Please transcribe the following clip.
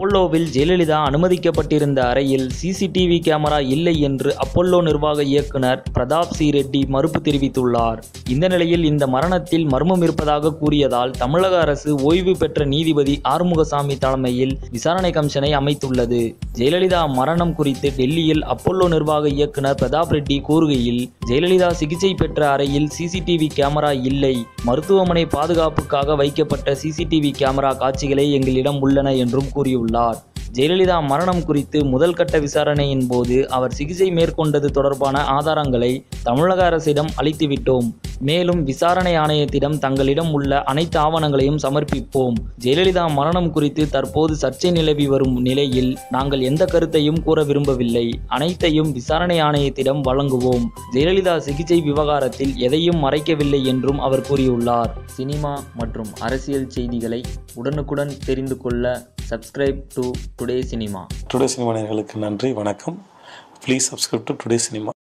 அப்போல்லோவில் ஜெயலலிதா அனுமதிக்கப்பட்டிருந்த அறையில் CCTV camera இல்லை என்று அப்போல்லோ நிர்வாக இயக்குனர் பிரதாப் சி ரெட்டி மறுப்பு தெரிவித்துள்ளார் இந்த நிலையில் இந்த மரணத்தில் மர்மம் இருப்பதாக கூறியதால் தமிழக அரசு ஓய்வு பெற்ற நீதிபதி ஆறுமுகசாமி தலைமையில் விசாரணை கமிஷனை அமைத்துள்ளது ஜெயலலிதா மரணம் குறித்து டெல்லியில் அப்போல்லோ நிர்வாக இயக்குனர் பிரதாப் ரெட்டி கூறுகையில் ஜெயலலிதா சிகிச்சை பெற்ற அறையில் சிசிடிவி கேமரா இல்லை மருத்துவமனை பாதுகாப்புக்காக வைக்கப்பட்ட சிசிடிவி கேமரா காட்சிகளே எங்களிடம் உள்ளன என்றும் கூறியுள்ளார் ஜெயலலிதா மரணம் குறித்து முதல் கட்ட விசாரணையின் போது அவர் சிகிச்சை மேற்கொண்டது தொடர்பான ஆதாரங்களை தமிழக அரசிடம் அளித்துவிட்டோம் மேலும் விசாரணை ஆணையத்திடம் தங்களிடம் உள்ள அனைத்து ஆவணங்களையும் சமர்ப்பிப்போம் ஜெயலலிதா மரணம் குறித்து தற்போது சர்ச்சை நிலவி வரும் நிலையில் நாங்கள் எந்த கருத்தையும் கூற விரும்பவில்லை அனைத்தையும் விசாரணை ஆணையத்திடம் வழங்குவோம் ஜெயலலிதா சிகிச்சை விவகாரத்தில் எதையும் மறைக்கவில்லை என்றும் அவர் கூறியுள்ளார் சினிமா மற்றும் அரசியல் செய்திகளை உடனுக்குடன் தெரிந்து கொள்ள subscribe to today cinema today cinema நேயர்களுக்கு நன்றி வணக்கம் please subscribe to today cinema